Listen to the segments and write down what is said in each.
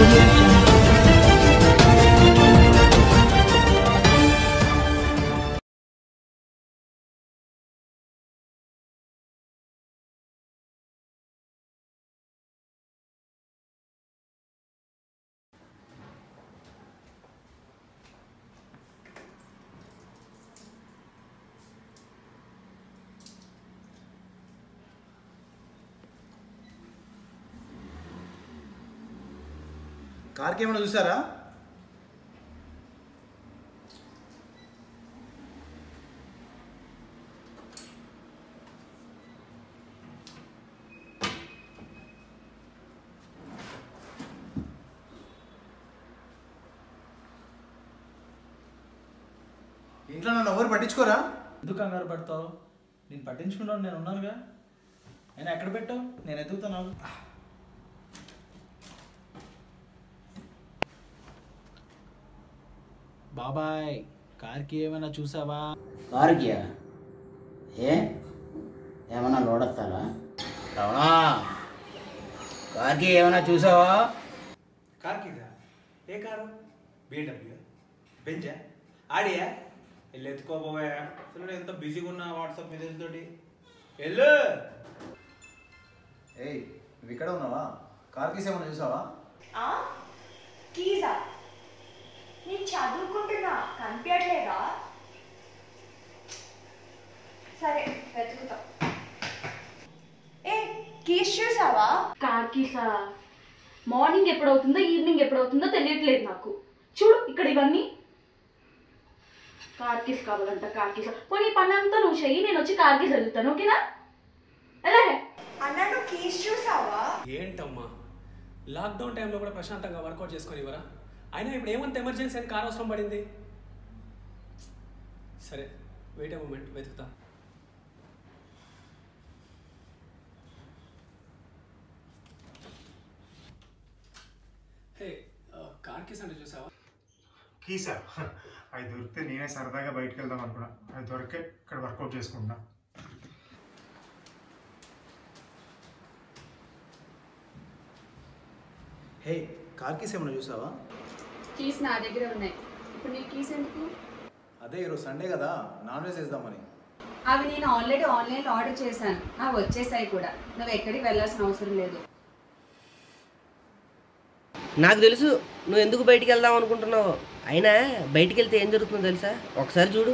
audio jungle. కార్కి ఏమైనా చూసారా ఇంట్లో నన్ను ఎవరు పట్టించుకోరా ఎందుకు కంగారు పడతావు నేను పట్టించుకుంటాను నేను ఉన్నానుగా అయినా ఎక్కడ పెట్టావు నేను ఎదుగుతాను బాబాయ్ కార్కి ఏమైనా చూసావా కారుకియా ఏ ఏమన్నా లోడొస్తారా రవణా కార్కి ఏమైనా చూసావా కార్కి ఏ కారు బిఎండబ్ల్యూ బెంచా ఆడియా వెళ్ళి ఎత్తుకోబోయా అసలు నేను ఎంత బిజీగా ఉన్నా వాట్సాప్ మెసేజ్ తోటి వెళ్ళు ఏయ్ నువ్వు ఇక్కడ ఉన్నావా కార్ కీస్ ఏమైనా చూసావా ఆ? కీజా నేను చదువుకుంటున్నా కనిపించట్లేదా సరే వెతుకుతా ఏ కీస్ చూసావా కార్కి సార్ మార్నింగ్ ఎప్పుడవుతుందో ఈవినింగ్ ఎప్పుడవుతుందో తెలియట్లేదు నాకు చూడు ఇక్కడ ఇవన్నీ కార్కిస్ కావాలంట కార్కిస్ పోనీ ఈ పని అంతా నువ్వు చెయ్యి నేను వచ్చి కార్కిస్ చదువుతాను ఓకేనా ఎలా అన్న నువ్వు కీస్ చూసావా ఏంటమ్మా లాక్డౌన్ టైంలో కూడా ప్రశాంతంగా వర్కౌట్ చేసుకొని ఇవ్వరా అయినా ఇప్పుడు ఏమంత ఎమర్జెన్సీ అని కార్ అవసరం పడింది సరే వెయిట్ ఏ మూమెంట్ వెతుకుతా హే కార్ కీస్ అంటే చూసావా కీసా అవి దొరికితే నేనే సరదాగా బయటకు వెళ్దాం అనుకున్నా అవి దొరికే ఇక్కడ వర్కౌట్ చేసుకుంటున్నా హే కార్ కీస్ ఏమైనా చూసావా కీస్ నా దగ్గర ఉన్నాయి ఇప్పుడు నీ కీస్ ఎందుకు అదే ఈరోజు సండే కదా నాన్ వెజ్ వేద్దామని అవి నేను ఆల్రెడీ ఆన్లైన్లో ఆర్డర్ చేశాను అవి వచ్చేసాయి కూడా నువ్వు ఎక్కడికి వెళ్ళాల్సిన అవసరం లేదు నాకు తెలుసు నువ్వు ఎందుకు బయటికి వెళ్దాం అనుకుంటున్నావు అయినా బయటికి వెళ్తే ఏం జరుగుతుందో తెలుసా ఒకసారి చూడు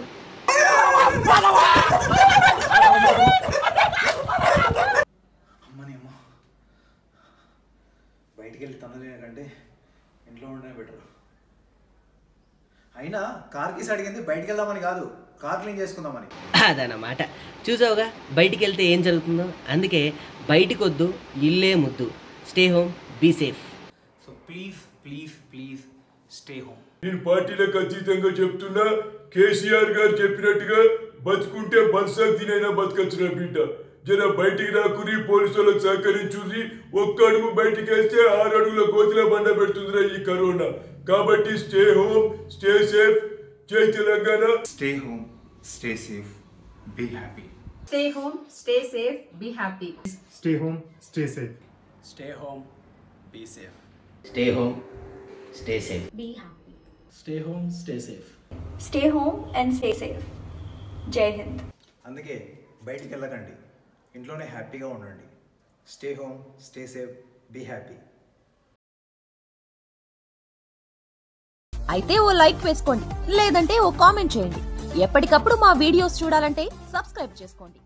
అమ్మని అమ్మ బయటికి వెళ్ళి తనలేని కంటే ఇంట్లో ఉండడమే బెటర్ అయినా కార్ కీస్ అడిగింది బయటికి వెళ్దామని కాదు కార్ క్లీన్ చేసుకుందామని అదన్నమాట చూసావుగా బయటికి వెళ్తే ఏం జరుగుతుందో అందుకే బయటికి వద్దు ఇల్లే ముద్దు stay home be safe so please please please stay home నేను పార్టీలకు అతీతంగా చెప్తున్నా కేసీఆర్ గారు చెప్పినట్టుగా బతుకుంటే బల్సా తినైనా బతకచ్చురా బిడ్డ జర బయటికి రాకుని పోలీసు వాళ్ళకి సహకరించుది ఒక్క అడుగు బయటికి వేస్తే ఆరు అడుగుల గోతిలో బండ పెడుతుందిరా ఈ కరోనా కాబట్టి స్టే హోమ్ స్టే సేఫ్ జై Telangana stay home stay safe be happy stay home stay safe be happy stay home stay safe stay home be safe stay home stay safe be happy stay home stay safe stay home and stay safe జై హింద్ అందుకే బయటికి వెళ్ళకండి ఇంట్లోనే హ్యాపీగా ఉండండి stay home stay safe be happy అయితే ఓ like వేసుకోండి లేదంటే ఓ కామెంట్ చేయండి ఎప్పటికప్పుడు మా వీడియోస్ చూడాలంటే సబ్స్క్రైబ్ చేసుకోండి